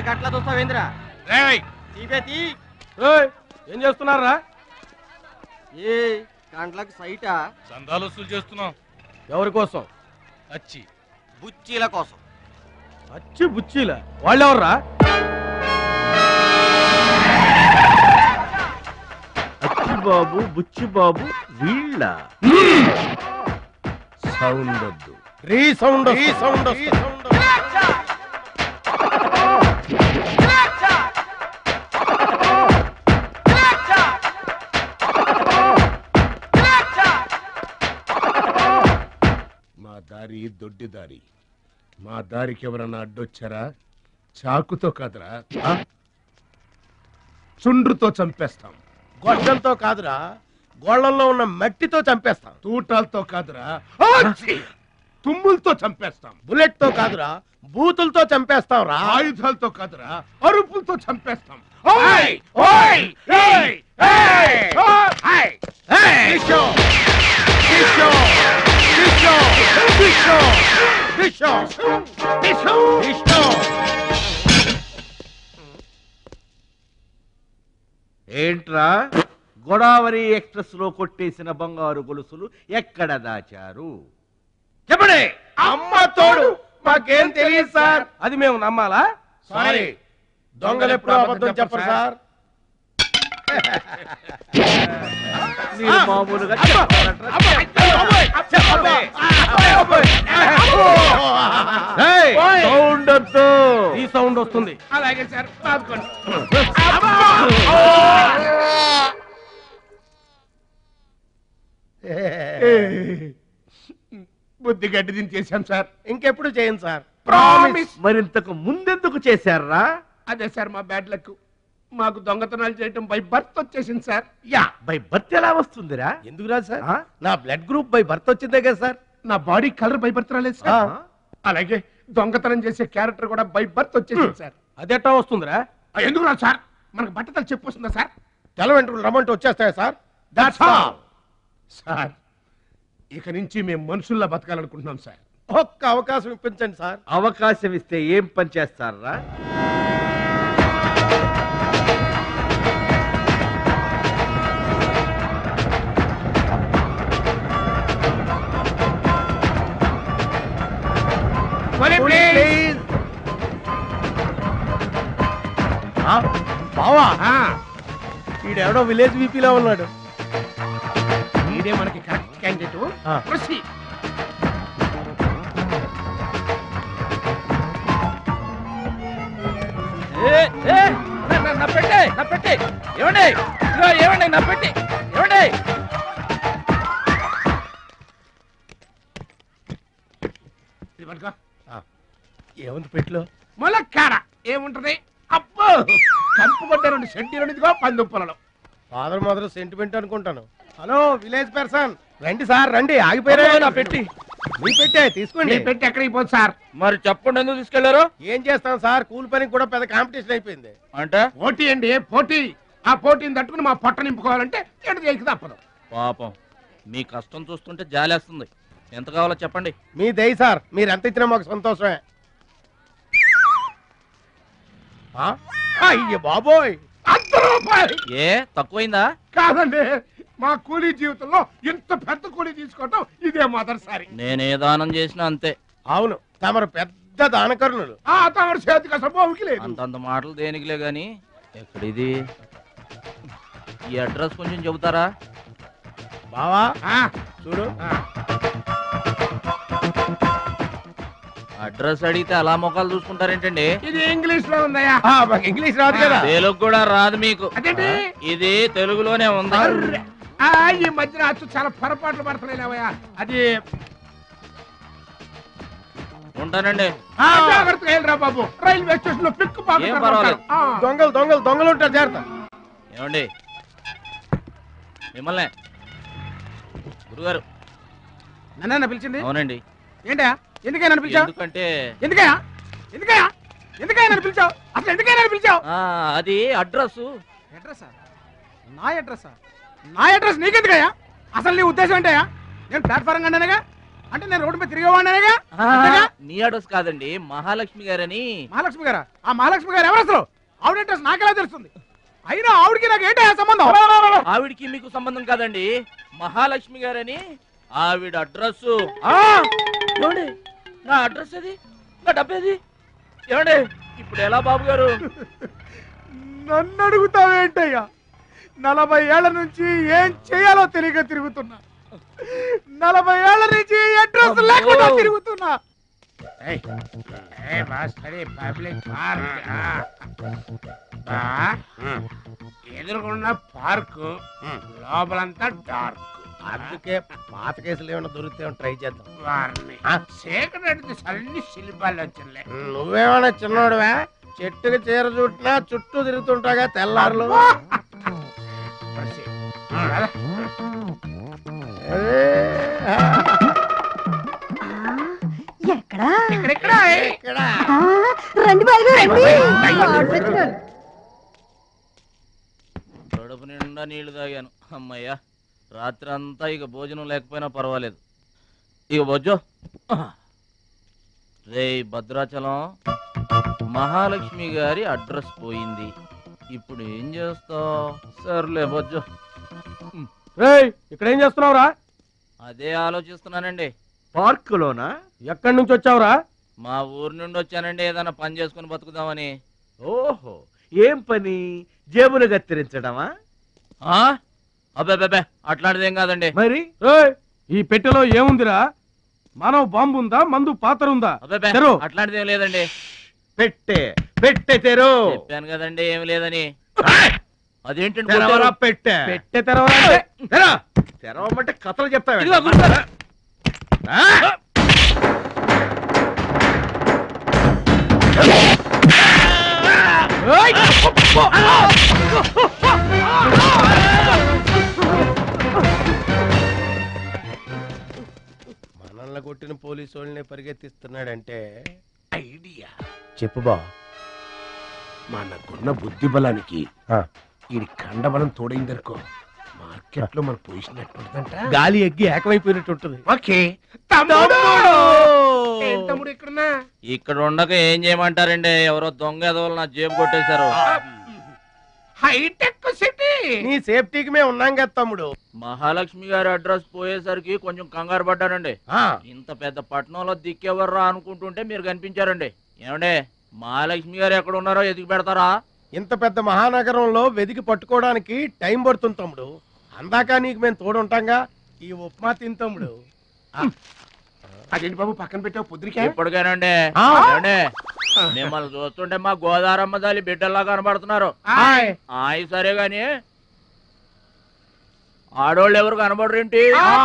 గట్ల చూస్తావేంద్రా రేయ్ తీపేతి ఏయ్, ఏం చేస్తున్నారా ఏ కండ్లకు సైటా సందాలు వసూలు చేస్తున్నాం ఎవరి కోసం అచ్చి బుచ్చీల కోసం అచ్చి బుచ్చీల వాళ్ళెవర్రా అచ్చి బాబు బుచ్చి బాబు వీళ్ళ సౌండ్ వద్దు రీ సౌండ్ రీ సౌండ్ మా దారి దొడ్డి దారి మా దారికి ఎవరన్నా అడ్డొచ్చారా చాకుతో కాదురా ఆ? చుండ్రుతో చంపేస్తాం గొడ్డలతో కాదురా గోళ్ళల్లో ఉన్న మట్టితో చంపేస్తాం తూటాలతో కాదురా ఆచి! తుమ్ములతో చంపేస్తాం బుల్లెట్ తో కాదురా బూతులతో చంపేస్తాం రా ఆయుధాలతో కాదురా అరుపులతో చంపేస్తాం ఓయ్! ఓయ్! ఏయ్! ఏయ్! ఓయ్! కిషో! కిషో! కిషో! కిషో! కిషో! కిషో! ఏంట్రా గోదావరి ఎక్స్ప్రెస్ లో కొట్టేసిన బంగారు గొలుసులు ఎక్కడ దాచారు చెప్పండి అమ్మ తోడు మాకేం తెలియదు సార్ అది మేము నమ్మాలా సారీ దొంగలు ఎప్పుడు అబద్ధం చెప్పరు సార్ మీరు మామూలుగా చెప్పారంట్రా? ఏయ్, సౌండ్ వద్దు. ఈ సౌండ్ వస్తుంది అలాగే సార్ బాదుకోండి బుద్ధి గడ్డి దించేశాం సార్ ఇంకెప్పుడు చేయండి సార్ ప్రామిస్ మరింతకు ముందెందుకు చేశారా అదే సార్ మా బ్యాడ్ లక్ మాకు దొంగతనాలు చేయటం బై బర్త్ వచ్చేసింది సార్ యా బై బర్త్ ఎలా వస్తుందిరా ఎందుకు రాదు సార్ ఆ? నా బ్లడ్ గ్రూప్ బై బర్త్ వచ్చిందే కదా సార్ నా బాడీ కలర్ బై బర్త్ రాలేదు ఆ. సార్ అలాగే దొంగతనం చేసే క్యారెక్టర్ కూడా బై బర్త్ వచ్చేసింది సార్ అది ఎట్టా వస్తుందిరా ఆ, ఎందుకు రాదు సార్ మనకు బట్టతలు చెప్పు వస్తుందా సార్ తెల్ల వెంట్రుకలు రమ్మంటే వచ్చేస్తాయా సార్ దట్స్ ఆల్ సార్ ఇక నుంచి మేము మనుషుల్లా బతకాలనుకుంటున్నాం సార్ ఒక్క అవకాశం ఇప్పించండి సార్ అవకాశం ఇస్తే ఏం పని చేస్తారా ప్లీజ్ బావా ఈడెవడో విలేజ్ వీపీలో ఉన్నాడు ఇదే మనకి కరెక్ట్ క్యాండిడేట్ ఆ. ప్రొసీడ్ నా పెట్టే నా పెట్టే ఏమండి ఇదిగో ఏమండి నా పెట్టి ఏమండి ఇది పట్టుకో. ఏముంది పెట్లో ములక్కాడ ఏముంటది అబ్బో కంపు కొట్టే రెండు షెడ్యూల్ ఇదిగో పందుప్పలలో ఫాదర్ మదర్ సెంటిమెంట్ అనుకుంటాను హలో విలేజ్ పర్సన్ రండి సార్ రండి ఆగిపోయారా నా పెట్టి మీ పెట్టే తీసుకోండి నేను పెట్టి ఎక్కడికి పోదు సార్ మరి చెప్పండి ఎందుకు తీసుకెళ్లారు ఏం చేస్తాం సార్ కూలి పనికి కూడా పెద్ద కాంపిటీషన్ అయిపోయింది అంటే పోటీ అండి పోటీ ఆ పోటీని తట్టుకుని మా పొట్ట నింపుకోవాలంటే ఎటు చేయక తప్పదు పాపం మీ కష్టం చూస్తుంటే జాలేస్తుంది ఎంత కావాలో చెప్పండి మీ దయ సార్ మీరు ఎంత ఇచ్చినా మాకు సంతోషమే ఆ? అయ్య బాబోయ్ అంత రూపాయి ఏ తక్కువైందా కాదండి మా కూలీ జీవితంలో ఇంత పెద్ద కూలీ తీసుకోవటం ఇదే మొదటిసారి నేనే దానం చేసినా అంతే అవును తమరు పెద్ద దానకరుణులు ఆ తమరి చేతికి అసలు బావుకి లేదు అంతంత మాటలు దేనికిలే గాని ఎక్కడిది ఈ అడ్రస్ కొంచెం చెబుతారా బావా ఆ, చూడు ఆ, అడ్రస్ అడిగితే అలా మొఖాలు చూసుకుంటారేంటండి ఇది ఇంగ్లీష్ లో ఉందయ్యా ఆ, మాకు ఇంగ్లీష్ రాదు కదా తెలుగు కూడా రాదు మీకు అదేంటి ఇది తెలుగులోనే ఉంది అర్రె. ఆ, ఈ మధ్యన అచ్చు చాలా పొరపాట్లు పడుతున్నాయి లేవయ్యా అది ఉంటానండి ఆ, జాగ్రత్తగా వెళ్ళరా బాబు రైల్వే స్టేషన్ లో పిక్ ఏం పర్వాలేదు. దొంగలు దొంగలు దొంగలు ఉంటారు జాగ్రత్త ఏమండి మిమ్మల్ని గురుగారు నన్న పిలిచింది అవునండి ఏంటా ఎందుకైనా నన్ను పిలిచావు ఎందుకంటే ఎందుకయ్యా ఎందుకయ్యా ఎందుకయ్యా నన్ను పిలిచావు అసలు ఎందుకైనా నన్ను పిలిచావు ఆ, అది అడ్రస్ అడ్రస్సా నా అడ్రస్సా నా అడ్రస్ నీకెందుకయ్యా అసలు నీ ఉద్దేశం ఏంటయ్యా నేను ప్లాట్ఫారం కండానగా అంటే నేను రోడ్డు మీద తిరిగేవాడినేగా ఆ, అంతేగా? నీ అడ్రస్ కాదండి మహాలక్ష్మి గారని మహాలక్ష్మి గారా ఆ మహాలక్ష్మి గారు ఎవరు అసలు ఆవిడ అడ్రస్ నాకెలా తెలుస్తుంది అయినా ఆవిడకి నాకు ఏంటి సంబంధం ఆవిడికి మీకు సంబంధం కాదండి మహాలక్ష్మి గారని ఆవిడ అడ్రస్ ఏమండి నా అడ్రస్ అది నా డబ్బేది ఏమండి ఇప్పుడు ఎలా బాబు గారు నన్ను అడుగుతావేంటయ్యా నలభై ఏళ్ల నుంచి ఏం చేయాలో తెలియక తిరుగుతున్నా నలభై ఏళ్ల నుంచి అడ్రస్ లేకుండా తిరుగుతున్నా ఏయ్, ఏ మాస్టరీ పబ్లిక్ పార్క్ ఆ. బా, ఎదురుకున్న పార్క్ లోపలంతా డార్క్ అందుకే పాత కేసులు ఏమైనా దొరికితే ట్రై చేద్దాం వారిని ఆ? చీకటి అన్ని శిల్పాలు వచ్చినాయి నువ్వేమైనా చిన్నోడువా చెట్టుకి చీర చుట్టినా చుట్టూ తిరుగుతుంటాగా తెల్లారులు ప్రసి. కదా? ఎక్కడా ఇక్కడిక్కడ ఇక్కడ ఆ, రండి బాగా రండి ఆర్డర్ పెట్టుకోండి. కడుపు నిండా నీళ్లు తాగాను అమ్మయ్యా రాత్రి అంతా ఇక భోజనం లేకపోయినా పర్వాలేదు ఇక బొజ్జో రే భద్రాచలం మహాలక్ష్మి గారి అడ్రస్ పోయింది ఇప్పుడు ఏం చేస్తావు సర్లే బొజ్జో రేయ్ ఇక్కడ ఏం చేస్తున్నావురా అదే ఆలోచిస్తున్నానండి పార్కులోనా ఎక్కడి నుంచి వచ్చావురా మా ఊరు నుండి వచ్చానండి ఏదైనా పని చేసుకుని బతుకుదామని ఓహో ఏం పని జేబులు కత్తిరించడమా ఆ? అబ్బే అబ్బే అట్లాంటిదేం కాదండి మరి రేయ్ ఈ పెట్టెలో ఏముందిరా మానవ బాంబు ఉందా మందు పాత్ర ఉందా అబ్బే తెరు. అట్లాంటిదేం లేదండి పెట్టే పెట్టే తెరు చెప్పాను కదండి ఏమి లేదని అదేంటండి తెరవరా కొట్టారు? పెట్టే పెట్టె తెరవాలంటే తెరా తెరవమంటే కథలు చెప్తావా ఇదిగో గుర్తురా. మనల్ని కొట్టిన పోలీసు వాళ్ళని పరిగెత్తిస్తున్నాడంటే ఐడియా చెప్పు బా మనకున్న బుద్ధి బలానికి ఆ. ఈ కండబలం తోడైందనుకో మార్కెట్ లో మన పొజిషన్ ఎట్లుంటుందంట గాలి ఎగ్గి ఏకమైపోయినట్టు ఉంటుంది ఓకే తమ్ముడు ఏం తమ్ముడు ఇక్కడున్నా ఇక్కడ ఉండక ఏం చేయమంటారండి ఎవరో దొంగ ఎదవలు నా జేబు కొట్టేశారు హైటెక్ సిటీ నీ సేఫ్టీకి మేము ఉన్నాం కదా తమ్ముడు మహాలక్ష్మి గారి అడ్రస్ పోయేసరికి కొంచెం కంగారు పడ్డానండి ఆ, ఇంత పెద్ద పట్టణంలో దిక్కెవర్రా అనుకుంటుంటే మీరు కనిపించారండి ఏమండే మహాలక్ష్మి గారు ఎక్కడ ఉన్నారో ఎదిగి పెడతారా ఇంత పెద్ద మహానగరంలో వెదికి పట్టుకోవడానికి టైం పడుతుంది తమ్ముడు అందాక నీకు మేము తోడుంటాంగా ఈ ఉప్మా తిని తమ్ముడు అదేంటి బాబు పక్కన పెట్టావు పొద్దురికా ఇప్పటికేనండి ఆ. ఏమండే మిమ్మల్ని చూస్తుంటే మా గోదారమ్మ తల్లి బిడ్డల్లా కనబడుతున్నారు హాయ్. ఆయి సరే గాని ఆడోళ్ళు ఎవరు కనబడరేంటి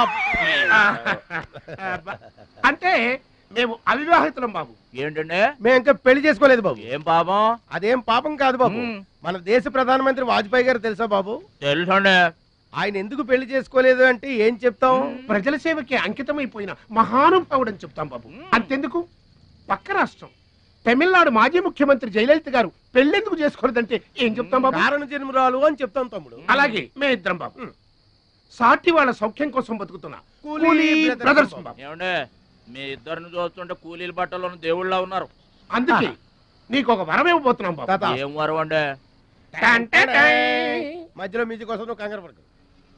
అంటే మేము అవివాహితులం బాబు ఏంటండి మేము ఇంకా పెళ్లి చేసుకోలేదు బాబు ఏం పాపం అదేం పాపం కాదు బాబు మ్. మన దేశ ప్రధానమంత్రి వాజ్పేయి గారు తెలుసా బాబు తెలుసండి ఆయన ఎందుకు పెళ్లి చేసుకోలేదు అంటే ఏం చెప్తాం ప్రజల సేవకి అంకితమైపోయిన మహానుభావుడు అని చెప్తాం బాబు అంతెందుకు పక్క రాష్ట్రం తమిళనాడు మాజీ ముఖ్యమంత్రి జయలలిత గారు పెళ్ళెందుకు చేసుకోలేదంటే ఏం చెప్తాం బాబు కారణ జన్మరాలు అని చెప్తాం తమ్ముడు అలాగే మే ఇద్దరం బాబు సాటి వాళ్ళ సౌఖ్యం కోసం బతుకుతున్నా కూలీ కూలీ బ్రదర్స్ బ్రదర్స్ బాబు. బాబు ఏమండి మీ ఇద్దరిని చూస్తుంటే కూలీల బట్టలో దేవుళ్ళ ఉన్నారు అందుకే నీకు ఒక వరం ఇవ్వబోతున్నాం బాబు తాత ఏం వరం అండి టన్ టన్ టన్. మధ్యలో మ్యూజిక్ కోసం నువ్వు కంగారు పడకు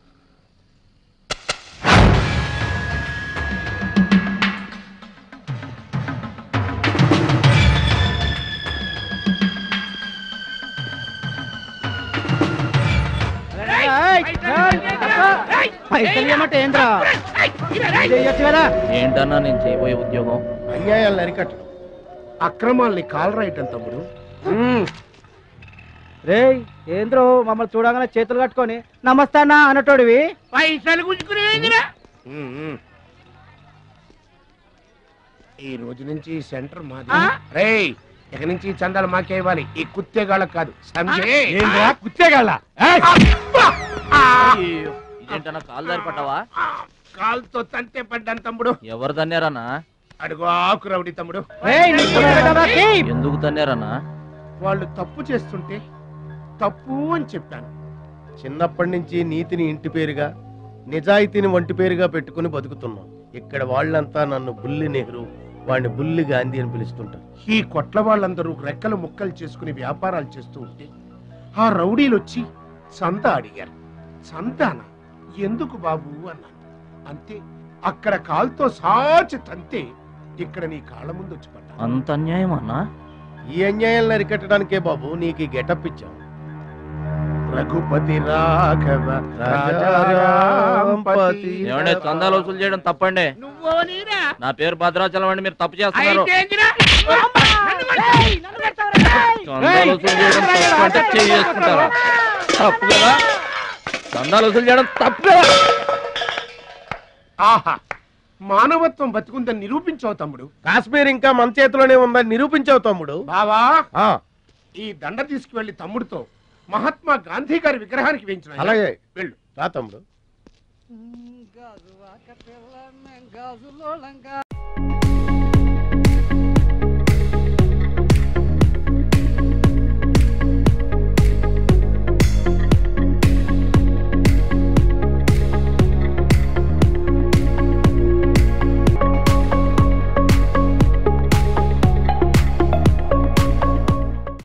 ఏంటన్నా నేను చేయబోయే ఉద్యోగం అన్యాయాలను అరికట్టు అక్రమాల్ని కాలరాయటం తమ్ముడు రేయ్ ఏంద్రో మమ్మల్ని చూడగానే చేతులు కట్టుకొని నమస్తానా అన్నటోడివి పైసలు గుంజుకునేదిరా ఈ రోజు నుంచి ఈ సెంటర్ మాది రేయ్ ఇక నుంచి ఈ చందాలు మాకే ఇవ్వాలి ఈ కుత్తేగాళ్ళకి కాదు సంజయ్ ఏంద్రా కుత్తేగాళ్ళ అయ్యో, ఇదేంటన్నా కాలు దారి పడ్డావా కాలుతో తంతే పడ్డాను తమ్ముడు ఎవరు తన్నారన్నా అడుగు ఆకు రౌడి తమ్ముడు రేయ్ నీ కులపెట్టరా, కీ. ఎందుకు తన్నారన్నా వాళ్ళు తప్పు చేస్తుంటే తప్పు అని చెప్పాను చిన్నప్పటి నుంచి నీతిని ఇంటి పేరుగా నిజాయితీని వంటి పేరుగా పెట్టుకుని బతుకుతున్నాం ఇక్కడ వాళ్ళంతా నన్ను బుల్లి నెహ్రూ వాడిని బుల్లి గాంధీ అని పిలుస్తుంటారు ఈ కొట్ల వాళ్ళందరూ రెక్కలు ముక్కలు చేసుకుని వ్యాపారాలు చేస్తూ ఉంటే ఆ రౌడీలు వచ్చి సంత అడిగారు సంతానా ఎందుకు బాబు అన్నాను అంతే అక్కడ కాల్తో సాచి తంతే ఇక్కడ నీ కాళ్ళ ముందు వచ్చి పడ్డా అంత అన్యాయం అన్నా ఈ అన్యాయాలను అరికట్టడానికే బాబు నీకు ఈ గెటప్ ఇచ్చాం రఘుపతి రాఘవ రాజారాంపతి. ఏమంటే చందాలు వసూలు చేయడం తప్పండి నువ్వు నీరా నా పేరు భద్రాచలం అండి మీరు తప్పు చేస్తున్నారు అయితే ఏందిరా? చందాలు వసూలు చేయడం తప్పు అంటే చేయి చేసుకుంటారా తప్పు కదా చందాలు వసూలు చేయడం తప్పు కదా ఆహా మానవత్వం బతుకుందని నిరూపించావు తమ్ముడు కాశ్మీర్ ఇంకా మన చేతిలోనే ఉందని నిరూపించావు తమ్ముడు బావా ఆ, ఈ దండ తీసుకువెళ్లి తమ్ముడితో మహాత్మా గాంధీ గారి విగ్రహానికి వేయించిన అలాగే వెళ్ళు రా తమ్ముడు గాజువాక పిల్ల మేం గాజులోళంగా